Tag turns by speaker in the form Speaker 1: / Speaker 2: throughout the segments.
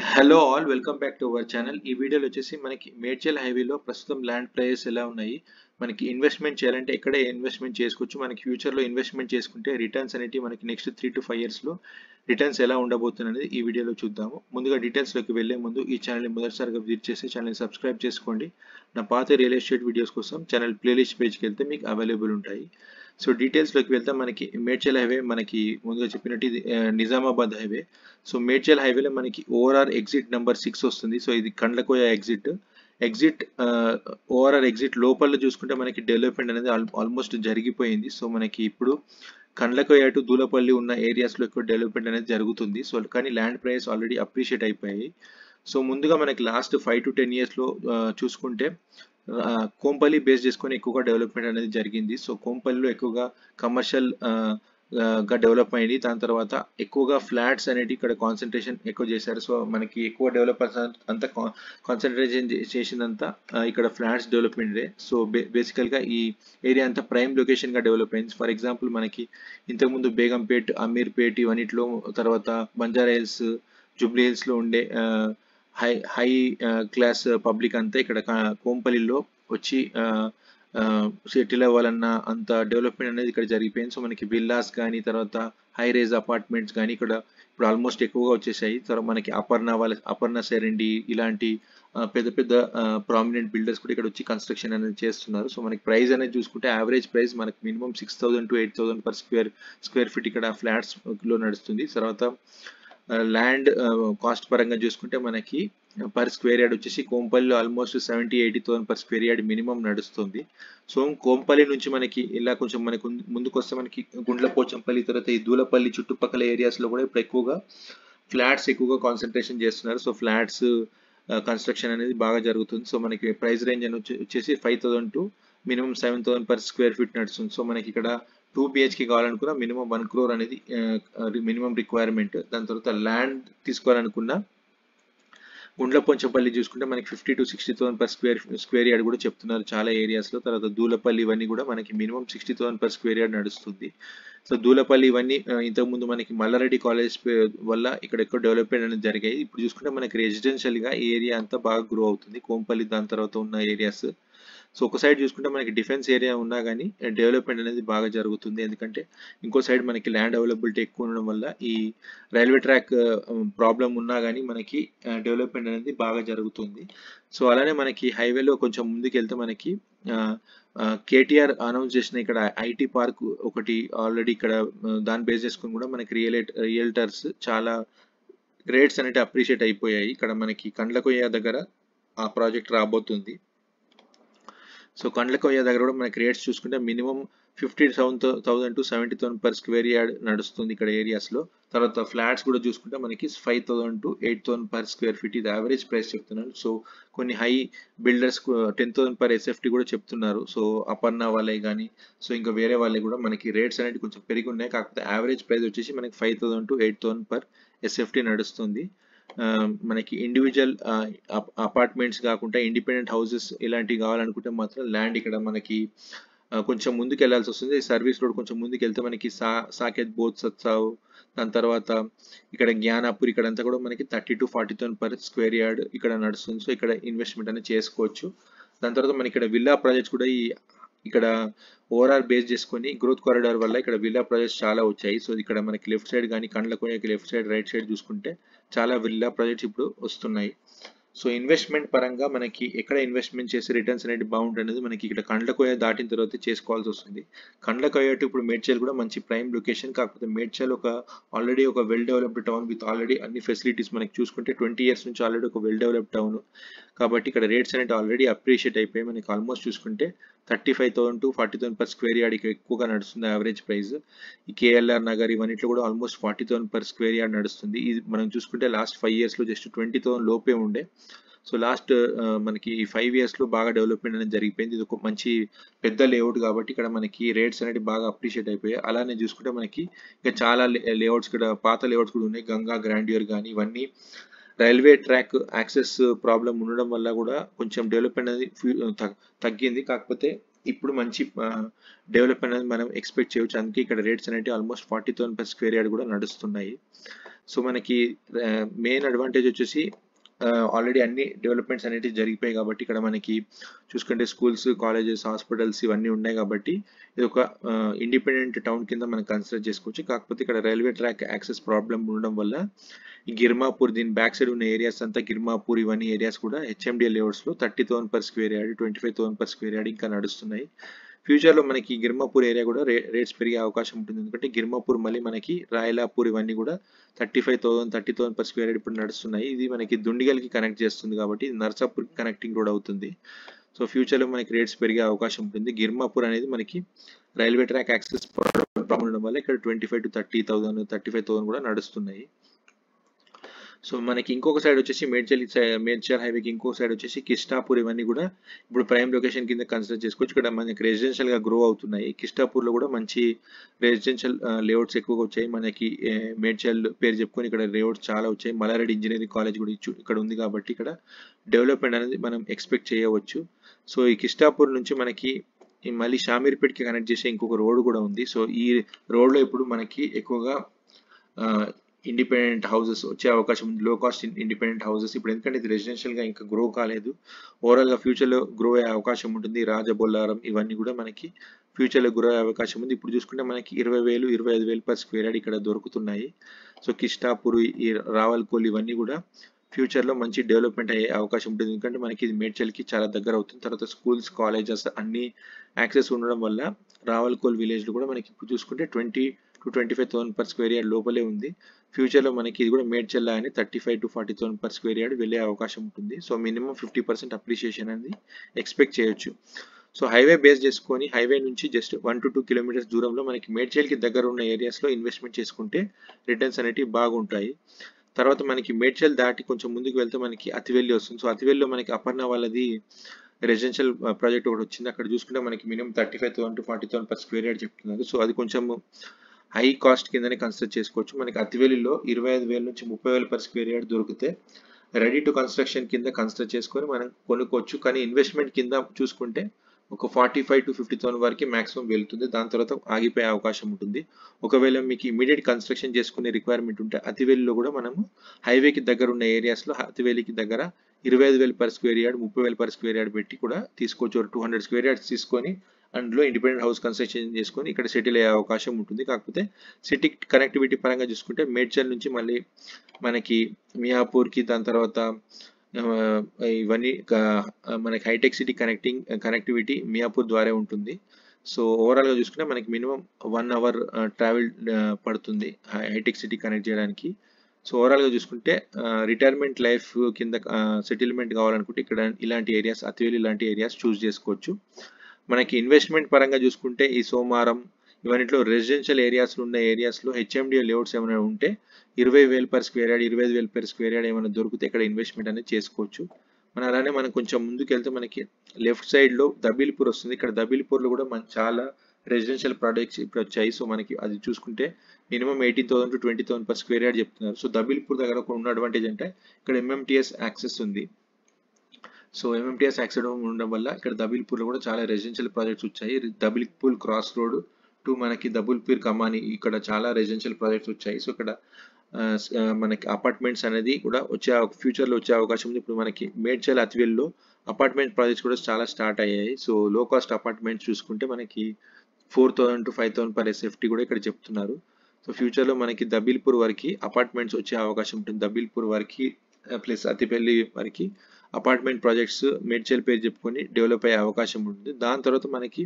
Speaker 1: hello all welcome back to our channel ఈ వీడియోలో వచ్చేసి మనకి మేడ్చల్ హైవేలో ప్రస్తుతం ల్యాండ్ ప్రైజెస్ ఎలా ఉన్నాయి మనకి ఇన్వెస్ట్మెంట్ చేయాలంటే ఎక్కడే ఇన్వెస్ట్మెంట్ చేసుకోవచ్చు మనకి ఫ్యూచర్లో ఇన్వెస్ట్మెంట్ చేసుకుంటే రిటర్న్స్ అనేవి మనకి నెక్స్ట్ త్రీ టు ఫైవ్ ఇయర్స్లో రిటర్న్స్ ఎలా ఉండబోతుంది అనేది ఈ వీడియోలో చూద్దాము ముందుగా డీటెయిల్స్లోకి వెళ్లే ముందు ఈ ఛానల్ని మొదటిసారిగా విజిట్ చేసి ఛానల్ని సబ్స్క్రైబ్ చేసుకోండి నా పాత రియల్ ఎస్టేట్ వీడియోస్ కోసం ఛానల్ ప్లేలిస్ట్ పేజ్కి వెళ్తే మీకు అవైలబుల్ ఉంటాయి సో డీటెయిల్స్లోకి వెళ్తే మనకి మేడ్చల్ హైవే మనకి ముందుగా చెప్పినట్టు ఇది ఆ, నిజామాబాద్ హైవే సో మేడ్చల్ హైవేలో మనకి ఓఆర్ఆర్ ఎగ్జిట్ నెంబర్ సిక్స్ వస్తుంది సో ఇది Kandlakoya exit exit ORR exit లోపల చూసుకుంటే మనకి డెవలప్మెంట్ అనేది ఆల్మోస్ట్ జరిగిపోయింది సో మనకి ఇప్పుడు కండ్లకోయ టు దూలపల్లి ఉన్న ఏరియాస్లో ఎక్కువ డెవలప్మెంట్ అనేది జరుగుతుంది సో కానీ ల్యాండ్ ప్రైస్ ఆల్రెడీ అప్రిషియేట్ అయిపోయాయి సో ముందుగా మనకి లాస్ట్ ఫైవ్ టు టెన్ ఇయర్స్లో చూసుకుంటే ఆ, కోంపల్లి బేస్ చేసుకొని ఎక్కువగా డెవలప్మెంట్ అనేది జరిగింది సో కోంపల్లిలో ఎక్కువగా కమర్షియల్ గా డెవలప్ అయింది దాని తర్వాత ఎక్కువగా ఫ్లాట్స్ అనేవి ఇక్కడ కాన్సన్ట్రేషన్ ఎక్కువ చేశారు సో మనకి ఎక్కువ డెవలపర్స్ అంతా కాన్సన్ట్రేషన్ చేసిందంతా ఆ, ఇక్కడ ఫ్లాట్స్ డెవలప్మెంట్ సో బేసికల్ గా ఈ ఏరియా అంతా ప్రైమ్ లొకేషన్ గా డెవలప్ అయింది ఫర్ ఎగ్జాంపుల్ మనకి ఇంతకుముందు బేగంపేట్ అమీర్పేట్ ఇవన్నిట్లో తర్వాత బంజారా హిల్స్ జూబ్లీ హిల్స్ లో ఉండే ఆ, హై హై క్లాస్ పబ్లిక్ అంతా ఇక్కడ కా- కోంపల్లిలో వచ్చి సెటిల్ అవ్వాలన్న అంత డెవలప్మెంట్ అనేది ఇక్కడ జరిగిపోయింది సో మనకి విల్లాస్ కానీ తర్వాత హై రేజ్ అపార్ట్మెంట్స్ కానీ ఇక్కడ ఇప్పుడు ఆల్మోస్ట్ ఎక్కువగా వచ్చేసాయి తర్వాత మనకి అపర్ణ వాళ్ళ అపర్ణ సెరెండి ఇలాంటి ఆ, పెద్ద పెద్ద ప్రామినెంట్ బిల్డర్స్ కూడా ఇక్కడ వచ్చి కన్స్ట్రక్షన్ అనేది చేస్తున్నారు సో మనకి ప్రైస్ అనేది చూసుకుంటే యావరేజ్ ప్రైస్ మనకి minimum six thousand to eight thousand per square square feet ఇక్కడ ఫ్లాట్స్ లో నడుస్తుంది తర్వాత ల్యాండ్ కాస్ట్ పరంగా చూసుకుంటే మనకి పర్ స్క్వేర్ యార్డ్ వచ్చేసి కోంపల్లిలో almost seventy eighty thousand per square yard minimum నడుస్తుంది సో కోంపల్లి నుంచి మనకి ఇలా కొంచెం మనకు ముందుకు వస్తే మనకి గుండ్లపోచంపల్లి తర్వాత ఈ దూలపల్లి చుట్టుపక్కల ఏరియాస్ లో కూడా ఇప్పుడు ఎక్కువగా ఫ్లాట్స్ ఎక్కువగా కాన్సన్ట్రేషన్ చేస్తున్నారు సో ఫ్లాట్స్ కన్స్ట్రక్షన్ అనేది బాగా జరుగుతుంది సో మనకి ప్రైస్ రేంజ్ అని వచ్చి- వచ్చేసి five thousand to minimum seven thousand per square feet నడుస్తుంది సో మనకి ఇక్కడ టూ బిహెచ్కి కావాలనుకున్న మినిమం వన్ క్రోర్ అనేది మినిమం రిక్వైర్మెంట్ దాని తర్వాత ల్యాండ్ తీసుకోవాలనుకున్న గుండ్లపోంచపల్లి చూసుకుంటే మనకి fifty to sixty thousand per square square yard కూడా చెప్తున్నారు చాలా ఏరియాస్ లో తర్వాత దూలపల్లి ఇవన్నీ కూడా మనకి minimum sixty thousand per square yard నడుస్తుంది సో దూలపల్లి ఇవన్నీ ఆ, ఇంతకుముందు మనకి మల్లారెడ్డి కాలేజ్ వల్ల ఇక్కడ ఎక్కువ డెవలప్మెంట్ అనేది జరిగాయి ఇప్పుడు చూసుకుంటే మనకి రెసిడెన్షియల్ గా ఈ ఏరియా అంతా బాగా గ్రో అవుతుంది కోంపల్లి దాని తర్వాత ఉన్న ఏరియాస్ సో ఒక సైడ్ చూసుకుంటే మనకి డిఫెన్స్ ఏరియా ఉన్నా కానీ డెవలప్మెంట్ అనేది బాగా జరుగుతుంది ఎందుకంటే ఇంకో సైడ్ మనకి ల్యాండ్ అవైలబిలిటీ ఎక్కువ ఉండడం వల్ల ఈ రైల్వే ట్రాక్ ప్రాబ్లం ఉన్నా కానీ మనకి డెవలప్మెంట్ అనేది బాగా జరుగుతుంది సో అలానే మనకి హైవేలో కొంచెం ముందుకు వెళ్తే మనకి కేటీఆర్ అనౌన్స్ చేసిన ఇక్కడ ఐటీ పార్క్ ఒకటి ఆల్రెడీ ఇక్కడ ఆ, దాన్ని బేస్ చేసుకుని కూడా మనకి రియల్ రియల్టర్స్ చాలా రేట్స్ అనేవి అప్రిషియేట్ అయిపోయాయి ఇక్కడ మనకి కండ్లకొయ్య దగ్గర ఆ ప్రాజెక్ట్ రాబోతుంది సో కండ్లకొయ్య దగ్గర కూడా మనకి రేట్స్ చూసుకుంటే minimum fifty thousand thousand to seventy thousand per square yard నడుస్తుంది ఇక్కడ ఏరియాస్ లో తర్వాత ఫ్లాట్స్ కూడా చూసుకుంటే మనకి five thousand to eight thousand per square feet ఇది యావరేజ్ ప్రైస్ చెప్తున్నాను సో కొన్ని high builders ten thousand per SFT కూడా చెప్తున్నారు సో అపర్ణ వాళ్ళే కానీ సో ఇంకా వేరే వాళ్ళే కూడా మనకి రేట్స్ అనేవి కొంచెం పెరిగి ఉన్నాయి కాకపోతే యావరేజ్ ప్రైస్ వచ్చేసి మనకి five thousand to eight thousand per SFT నడుస్తుంది ఆ, మనకి ఇండివిజువల్ అపార్ట్మెంట్స్ కాకుండా ఇండిపెండెంట్ హౌసెస్ ఇలాంటివి కావాలనుకుంటే మాత్రం ల్యాండ్ ఇక్కడ మనకి ఆ, కొంచెం ముందుకు వెళ్ళాల్సి వస్తుంది సర్వీస్ రోడ్ కొంచెం ముందుకు వెళ్తే మనకి సా సాకేత్ బోత్ సత్సావ్ దాని తర్వాత ఇక్కడ జ్ఞానాపూర్ ఇక్కడ అంతా కూడా మనకి thirty to forty thousand per square yard ఇక్కడ నడుస్తుంది సో ఇక్కడ ఇన్వెస్ట్మెంట్ అనేది చేసుకోవచ్చు దాని తర్వాత మనకి ఇక్కడ విల్లా ప్రాజెక్ట్స్ కూడా ఈ ఇక్కడ ఓవరాల్ బేస్ చేసుకొని గ్రోత్ కారిడార్ వల్ల ఇక్కడ విల్లా ప్రాజెక్ట్స్ చాలా వచ్చాయి సో ఇక్కడ మనకి లెఫ్ట్ సైడ్ కానీ కండ్లకోయకి లెఫ్ట్ సైడ్ రైట్ సైడ్ చూసుకుంటే చాలా విల్లా ప్రాజెక్ట్స్ ఇప్పుడు వస్తున్నాయి సో ఇన్వెస్ట్మెంట్ పరంగా మనకి ఎక్కడ ఇన్వెస్ట్మెంట్ చేసి రిటర్న్స్ అనేది బాగుంటుంది మనకి ఇక్కడ కండ్లకోయ దాటిన తర్వాత చేసుకోవాల్సి వస్తుంది కండ్లకోయ టు ఇప్పుడు మేడ్చల్ కూడా మంచి ప్రైమ్ లొకేషన్ కాకపోతే మేడ్చల్ ఒక ఆల్రెడీ ఒక well developed town with already అన్ని ఫెసిలిటీస్ మనకి చూసుకుంటే ట్వంటీ ఇయర్స్ నుంచి ఆల్రెడీ ఒక వెల్ డెవలప్డ్ టౌన్ కాబట్టి ఇక్కడ రేట్స్ అనేవి ఆల్రెడీ అప్రిషియేట్ అయిపోయి మనకి ఆల్మోస్ట్ చూసుకుంటే thirty five thousand to forty thousand per square yard ఇక్కడ ఎక్కువగా నడుస్తుంది యావరేజ్ ప్రైస్ ఈ కేఎల్ఆర్ నగర్ ఇవన్నిట్లో కూడా almost forty thousand per square yard నడుస్తుంది ఇది మనం చూసుకుంటే లాస్ట్ ఫైవ్ ఇయర్స్లో జస్ట్ ట్వంటీ థౌసండ్ లోపే ఉండే సో లాస్ట్ మనకి ఈ ఫైవ్ ఇయర్స్లో బాగా డెవలప్మెంట్ అనేది జరిగిపోయింది ఇది ఒక మంచి పెద్ద లేఅవుట్ కాబట్టి ఇక్కడ మనకి రేట్స్ అనేవి బాగా అప్రిషియేట్ అయిపోయాయి అలానే చూసుకుంటే మనకి ఇంకా చాలా లేఅవుట్స్ ఇక్కడ పాత లేఅవుట్స్ కూడా ఉన్నాయి గంగా గ్రాండ్యూర్ కానీ ఇవన్నీ రైల్వే ట్రాక్ యాక్సెస్ ప్రాబ్లం ఉండడం వల్ల కూడా కొంచెం డెవలప్మెంట్ అనేది ఫ్యూ- తగ్- తగ్గింది కాకపోతే ఇప్పుడు మంచి డెవలప్మెంట్ అనేది మనం ఎక్స్పెక్ట్ చేయవచ్చు అందుకే ఇక్కడ రేట్స్ అనేవి almost forty thousand per square yard కూడా నడుస్తున్నాయి సో మనకి మెయిన్ అడ్వాంటేజ్ వచ్చేసి ఆల్రెడీ అన్ని డెవలప్మెంట్స్ అనేవి జరిగిపోయాయి కాబట్టి ఇక్కడ మనకి చూసుకుంటే స్కూల్స్ కాలేజెస్ హాస్పిటల్స్ ఇవన్నీ ఉన్నాయి కాబట్టి ఇది ఒక ఇండిపెండెంట్ టౌన్ కింద మనం కన్సిడర్ చేసుకోవచ్చు కాకపోతే ఇక్కడ రైల్వే ట్రాక్ యాక్సెస్ ప్రాబ్లం ఉండడం వల్ల ఈ గిర్మాపూర్ దీని బ్యాక్ సైడ్ ఉన్న ఏరియాస్ అంతా గిర్మాపూర్ ఇవన్నీ ఏరియాస్ కూడా హెచ్ఎండిఎల్ లేఅవుట్స్లో thirty thousand per square yard twenty five thousand per square yard ఇంకా నడుస్తున్నాయి ఫ్యూచర్లో మనకి గిర్మాపూర్ ఏరియా కూడా రే రేట్స్ పెరిగే అవకాశం ఉంటుంది ఎందుకంటే గిర్మాపూర్ మళ్ళీ మనకి రాయలాపూర్ ఇవన్నీ కూడా thirty five thousand thirty thousand per square yard ఇప్పుడు నడుస్తున్నాయి ఇది మనకి దుండిగల్కి కనెక్ట్ చేస్తుంది కాబట్టి ఇది నర్సాపూర్ కనెక్టింగ్ రోడ్ అవుతుంది సో ఫ్యూచర్లో మనకి రేట్స్ పెరిగే అవకాశం ఉంటుంది గిర్మాపూర్ అనేది మనకి రైల్వే ట్రాక్ యాక్సెస్ ప్రాబ్లం ఉండడం వల్ల ఇక్కడ twenty five to thirty thousand thirty five thousand కూడా నడుస్తున్నాయి సో మనకి ఇంకొక సైడ్ వచ్చేసి మేడ్చల్ మేడ్చల్ హైవేకి ఇంకో సైడ్ వచ్చేసి కిష్టాపూర్ ఇవన్నీ కూడా ఇప్పుడు ప్రైమ్ లొకేషన్ కింద కన్సిడర్ చేసుకోవచ్చు ఇక్కడ మనకి రెసిడెన్షియల్ గా గ్రో అవుతున్నాయి కిష్టాపూర్లో కూడా మంచి రెసిడెన్షియల్ లేఅవుట్స్ ఎక్కువగా వచ్చాయి మనకి మేడ్చల్ పేరు చెప్పుకొని ఇక్కడ లేఅవుట్స్ చాలా వచ్చాయి మలారెడ్డి ఇంజనీరింగ్ కాలేజ్ కూడా ఇక్కడ ఉంది కాబట్టి ఇక్కడ డెవలప్మెంట్ అనేది మనం ఎక్స్పెక్ట్ చేయవచ్చు సో ఈ కిష్టాపూర్ నుంచి మనకి మళ్ళీ షామీర్పేట్కి కనెక్ట్ చేసే ఇంకొక రోడ్ కూడా ఉంది సో ఈ రోడ్లో ఇప్పుడు మనకి ఎక్కువగా ఇండిపెండెంట్ హౌసెస్ వచ్చే అవకాశం ఉంది లో కాస్ట్ ఇండిపెండెంట్ హౌసెస్ ఇప్పుడు ఎందుకంటే ఇది రెసిడెన్షియల్గా ఇంకా గ్రో కాలేదు ఓవరాల్గా ఫ్యూచర్లో గ్రో అయ్యే అవకాశం ఉంటుంది రాజబొల్లారం ఇవన్నీ కూడా మనకి ఫ్యూచర్లో గ్రో అయ్యే అవకాశం ఉంది ఇప్పుడు చూసుకుంటే మనకి ఇరవై వేలు ఇరవై ఐదు వేలు పర్ స్క్వేర్ యార్డ్ ఇక్కడ దొరుకుతున్నాయి సో కిష్టాపూర్ ఈ రావల్కోల్ ఇవన్నీ కూడా ఫ్యూచర్లో మంచి డెవలప్మెంట్ అయ్యే అవకాశం ఉంటుంది ఎందుకంటే మనకి ఇది మేడ్చల్కి చాలా దగ్గర అవుతుంది తర్వాత స్కూల్స్ కాలేజెస్ అన్ని యాక్సెస్ ఉండడం వల్ల రావల్కోల్ విలేజ్లో కూడా మనకి ఇప్పుడు చూసుకుంటే twenty to twenty five thousand per square yard లోపలే ఉంది ఫ్యూచర్లో మనకి ఇది కూడా మేడ్చల్లా అని thirty five to forty thousand per square yard వెళ్ళే అవకాశం ఉంటుంది so minimum fifty percent appreciation అనేది ఎక్స్పెక్ట్ చేయొచ్చు సో హైవే బేస్ చేసుకొని హైవే నుంచి just one to two kilometers దూరంలో మనకి మేడ్చల్కి దగ్గర ఉన్న ఏరియాస్లో ఇన్వెస్ట్మెంట్ చేసుకుంటే రిటర్న్స్ అనేటివి బాగుంటాయి తర్వాత మనకి మేడ్చల్ దాటి కొంచెం ముందుకు వెళ్తే మనకి అతివెల్లి వస్తుంది సో అతివెల్లిలో మనకి అపర్ణ వాళ్ళది రెసిడెన్షియల్ ప్రాజెక్ట్ ఒకటి వచ్చింది అక్కడ చూసుకుంటే మనకి minimum thirty five thousand to forty thousand per square yard చెప్తున్నారు సో అది కొంచెం హై కాస్ట్ కిందనే కన్సిడర్ చేసుకోవచ్చు మనకి అతివెల్లిలో ఇరవై ఐదు వేల నుంచి ముప్పై వేల పర్ స్క్వేర్ యార్డ్ దొరికితే రెడీ టు కన్స్ట్రక్షన్ కింద కన్సిడర్ చేసుకొని మనం కొనుక్కోవచ్చు కానీ ఇన్వెస్ట్మెంట్ కింద చూసుకుంటే ఒక forty five to fifty thousand వరకు మాక్సిమం వెళ్తుంది దాని తర్వాత ఆగిపోయే అవకాశం ఉంటుంది ఒకవేళ మీకు ఇమీడియట్ కన్స్ట్రక్షన్ చేసుకునే రిక్వైర్మెంట్ ఉంటే అతివేలిలో కూడా మనము హైవేకి దగ్గర ఉన్న ఏరియాస్లో అతివేలికి దగ్గర ఇరవై ఐదు వేలు పర్ స్క్వేర్ యార్డ్ ముప్పై వేలు పర్ స్క్వేర్ యార్డ్ పెట్టి కూడా తీసుకోవచ్చు టూ హండ్రెడ్ స్క్వేర్ యార్డ్స్ తీసుకొని అందులో ఇండిపెండెంట్ హౌస్ కన్స్ట్రక్షన్ చేసుకొని ఇక్కడ సెటిల్ అయ్యే అవకాశం ఉంటుంది కాకపోతే సిటీ కనెక్టివిటీ పరంగా చూసుకుంటే మేడ్చల్ నుంచి మళ్ళీ మనకి మియాపూర్కి దాని తర్వాత ఇవన్నీ మనకి హైటెక్ సిటీ కనెక్టింగ్ కనెక్టివిటీ మియాపూర్ ద్వారా ఉంటుంది సో ఓవరాల్గా చూసుకుంటే మనకి మినిమం వన్ అవర్ ట్రావెల్ పడుతుంది హైటెక్ సిటీ కనెక్ట్ చేయడానికి సో ఓవరాల్గా చూసుకుంటే రిటైర్మెంట్ లైఫ్ కింద సెటిల్మెంట్ కావాలనుకుంటే ఇక్కడ ఇలాంటి ఏరియాస్ అతివేలి ఇలాంటి ఏరియాస్ చూస్ చేసుకోవచ్చు మనకి ఇన్వెస్ట్మెంట్ పరంగా చూసుకుంటే ఈ సోమారం ఇవన్నిట్లో రెసిడెన్షియల్ ఏరియాస్ ఉన్న ఏరియాస్లో హెచ్ఎండిఏ లేఅవుట్స్ ఏమైనా ఉంటే ఇరవై వేలు పర్ స్క్వేర్ యార్డ్ ఇరవై ఐదు వేలు పర్ స్క్వేర్ యార్డ్ ఏమైనా దొరికితే ఇక్కడ ఇన్వెస్ట్మెంట్ అనేది చేసుకోవచ్చు మన అలానే మనం కొంచెం ముందుకు వెళ్తే మనకి లెఫ్ట్ సైడ్లో దబీల్పూర్ వస్తుంది ఇక్కడ దబీల్పూర్లో కూడా మన చాలా రెసిడెన్షియల్ ప్రాజెక్ట్స్ ఇప్పుడు వచ్చాయి సో మనకి అది చూసుకుంటే minimum eighteen thousand to twenty thousand per square yard చెప్తున్నారు సో దబీల్పూర్ దగ్గర ఒక ఉన్న అడ్వాంటేజ్ అంటే ఇక్కడ ఎంఎంటీఎస్ యాక్సెస్ ఉంది సో ఎంఎంటీఎస్ యాక్సెస్ ఉండడం వల్ల ఇక్కడ దబీల్పూర్లో కూడా చాలా రెసిడెన్షియల్ ప్రాజెక్ట్స్ వచ్చాయి దబీల్పూర్ క్రాస్ రోడ్ టు మనకి దబుల్పూర్ కమాని ఇక్కడ చాలా రెసిడెన్షియల్ ప్రాజెక్ట్స్ వచ్చాయి సో ఇక్కడ మనకి అపార్ట్మెంట్స్ అనేది కూడా వచ్చే ఫ్యూచర్లో వచ్చే అవకాశం ఉంది ఇప్పుడు మనకి మేడ్చల్ అతివెల్లో అపార్ట్మెంట్ ప్రాజెక్ట్స్ కూడా చాలా స్టార్ట్ అయ్యాయి సో లో కాస్ట్ అపార్ట్మెంట్స్ చూసుకుంటే మనకి four thousand to five thousand per SFT కూడా ఇక్కడ చెప్తున్నారు సో ఫ్యూచర్లో మనకి దబీల్పూర్ వరకు అపార్ట్మెంట్స్ వచ్చే అవకాశం ఉంటుంది దబీల్పూర్ వరకు ప్లస్ అతిపెల్లి వరకు అపార్ట్మెంట్ ప్రాజెక్ట్స్ మేడ్చల్ పేరు చెప్పుకొని డెవలప్ అయ్యే అవకాశం ఉంటుంది దాని తర్వాత మనకి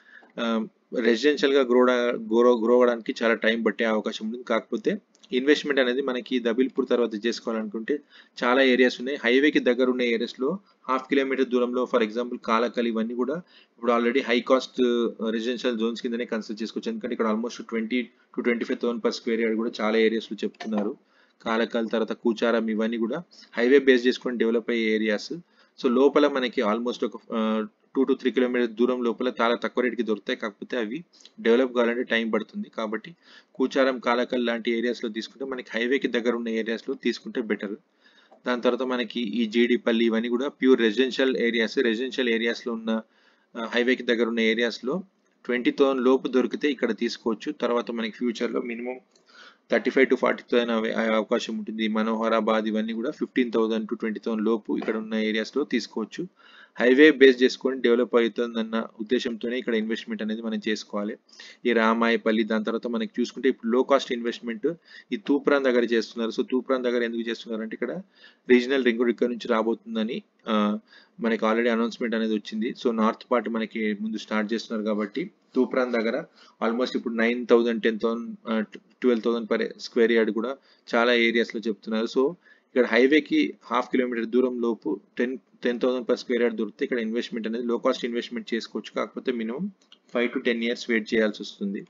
Speaker 1: రెసిడెన్షియల్గా గ్రో గ్రో గ్రో అవ్వడానికి చాలా టైం పట్టే అవకాశం ఉంటుంది కాకపోతే ఇన్వెస్ట్మెంట్ అనేది మనకి దబిల్పూర్ తర్వాత చేసుకోవాలనుకుంటే చాలా ఏరియాస్ ఉన్నాయి హైవేకి దగ్గర ఉన్న ఏరియాస్లో హాఫ్ కిలోమీటర్ దూరంలో ఫర్ ఎగ్జాంపుల్ కాలకల్ ఇవన్నీ కూడా ఇప్పుడు already high cost residential zones కిందనే కన్సిడర్ చేసుకోవచ్చు ఎందుకంటే ఇక్కడ almost twenty to twenty five thousand per square yard కూడా చాలా ఏరియాస్లో చెప్తున్నారు కాలకల్ తర్వాత కూచారం ఇవన్నీ కూడా హైవే బేస్ చేసుకొని డెవలప్ అయ్యే ఏరియాస్ సో లోపల మనకి ఆల్మోస్ట్ ఒక టూ టు త్రీ కిలోమీటర్ దూరం లోపల చాలా తక్కువ రేటుకి దొరుకుతాయి కాకపోతే అవి డెవలప్ కావాలంటే టైం పడుతుంది కాబట్టి కూచారం కాలకల్ లాంటి ఏరియాస్లో తీసుకుంటే మనకి హైవేకి దగ్గర ఉన్న ఏరియాస్లో తీసుకుంటే బెటర్ దాని తర్వాత మనకి ఈ జీడిపల్లి ఇవన్నీ కూడా ప్యూర్ రెసిడెన్షియల్ ఏరియాస్ రెసిడెన్షియల్ ఏరియాస్లో ఉన్న హైవేకి దగ్గర ఉన్న ఏరియాస్లో ట్వంటీ థౌసండ్ లోపు దొరికితే ఇక్కడ తీసుకోవచ్చు తర్వాత మనకి ఫ్యూచర్లో minimum thirty five to forty thousand అయ్యే అవకాశం ఉంటుంది మనోహరాబాద్ ఇవన్నీ కూడా fifteen thousand to twenty thousand లోపు ఇక్కడ ఉన్న ఏరియాస్లో తీసుకోవచ్చు హైవే బేస్ చేసుకొని డెవలప్ అవుతుందన్న ఉద్దేశంతోనే ఇక్కడ ఇన్వెస్ట్మెంట్ అనేది మనం చేసుకోవాలి ఈ రామాయపల్లి దాని తర్వాత మనకి చూసుకుంటే ఇప్పుడు లో కాస్ట్ ఇన్వెస్ట్మెంట్ ఈ తూప్రాన్ దగ్గర చేస్తున్నారు సో తూప్రాన్ దగ్గర ఎందుకు చేస్తున్నారు అంటే ఇక్కడ రీజనల్ రింగ్ రోడ్ ఇక్కడ నుంచి రాబోతుందని ఆ, మనకి ఆల్రెడీ అనౌన్స్మెంట్ అనేది వచ్చింది సో నార్త్ పార్ట్ మనకి ముందు స్టార్ట్ చేస్తున్నారు కాబట్టి తూప్రాన్ దగ్గర ఆల్మోస్ట్ ఇప్పుడు nine thousand ten thousand twelve thousand per square yard కూడా చాలా ఏరియాస్లో చెప్తున్నారు సో ఇక్కడ హైవేకి హాఫ్ కిలోమీటర్ దూరం లోపు ten ten thousand per square yard దొరికితే ఇక్కడ ఇన్వెస్ట్మెంట్ అనేది లో కాస్ట్ ఇన్వెస్ట్మెంట్ చేసుకోవచ్చు కాకపోతే minimum five to ten years wait చేయాల్సి వస్తుంది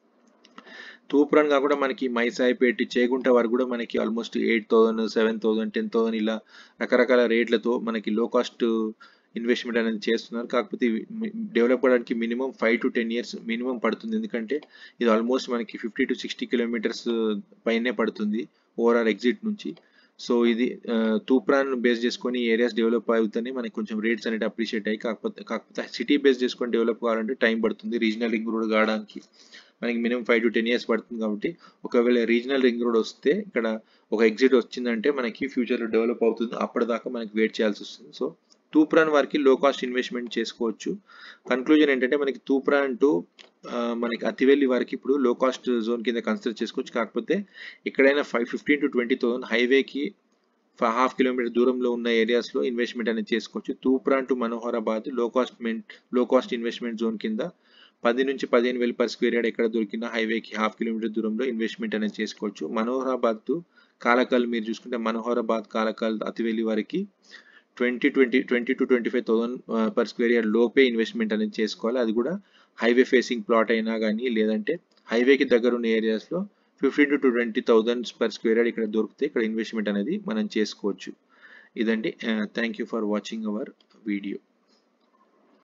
Speaker 1: తూప్రాన్ కాకుండా మనకి మైసాయిపేట చేగుంట వరకు కూడా మనకి almost eight thousand seven thousand ten thousand ఇలా రకరకాల రేట్లతో మనకి లో కాస్ట్ ఇన్వెస్ట్మెంట్ అనేది చేస్తున్నారు కాకపోతే డెవలప్ అవ్వడానికి minimum five to ten years minimum పడుతుంది ఎందుకంటే ఇది ఆల్మోస్ట్ మనకి ఫిఫ్టీ టు సిక్స్టీ కిలోమీటర్స్ పైనే పడుతుంది ఓవరాల్ ఎగ్జిట్ నుంచి సో ఇది ఆ, తూప్రాన్ బేస్ చేసుకొని ఏరియాస్ డెవలప్ అవుతాయి మనకి కొంచెం రేట్స్ అనేవి అప్రిషియేట్ అయ్యి కాకపోతే కాకపోతే సిటీ బేస్ చేసుకొని డెవలప్ కావాలంటే టైం పడుతుంది రీజనల్ రింగ్ రోడ్ కావడానికి మనకి minimum five to ten years పడుతుంది కాబట్టి ఒకవేళ రీజనల్ రింగ్ రోడ్ వస్తే ఇక్కడ ఒక ఎగ్జిట్ వచ్చిందంటే మనకి ఫ్యూచర్లో డెవలప్ అవుతుంది అప్పటిదాకా మనకి వెయిట్ చేయాల్సి వస్తుంది సో తూప్రాన్ వారికి లో కాస్ట్ ఇన్వెస్ట్మెంట్ చేసుకోవచ్చు కన్క్లూజన్ ఏంటంటే మనకి తూప్రాన్ టు ఆ, మనకి అతివెల్లి వారికి ఇప్పుడు లో కాస్ట్ జోన్ కింద కన్సిడర్ చేసుకోవచ్చు కాకపోతే ఎక్కడైనా five fifteen to twenty thousand హైవేకి హాఫ్ కిలోమీటర్ దూరంలో ఉన్న ఏరియాస్లో ఇన్వెస్ట్మెంట్ అనేది చేసుకోవచ్చు తూప్రాన్ టు మనోహరాబాద్ లో కాస్ట్ లో కాస్ట్ ఇన్వెస్ట్మెంట్ జోన్ కింద పది నుంచి పదిహేను వేలు పర్ స్క్వేర్ యార్డ్ ఎక్కడ దొరికినా హైవేకి హాఫ్ కిలోమీటర్ దూరంలో ఇన్వెస్ట్మెంట్ అనేది చేసుకోవచ్చు మనోహరాబాద్ టు కాలకాల్ మీరు చూసుకుంటే మనోహరాబాద్ కాలకాల్ అతివెల్లి వారికి twenty twenty twenty to twenty five thousand per square yard లోపే ఇన్వెస్ట్మెంట్ అనేది చేసుకోవాలి అది కూడా హైవే ఫేసింగ్ ప్లాట్ అయినా కానీ లేదంటే హైవేకి దగ్గర ఉన్న ఏరియాస్లో fifteen to twenty thousands per square yard ఇక్కడ దొరికితే ఇక్కడ ఇన్వెస్ట్మెంట్ అనేది మనం చేసుకోవచ్చు ఇదండి thank you for watching our video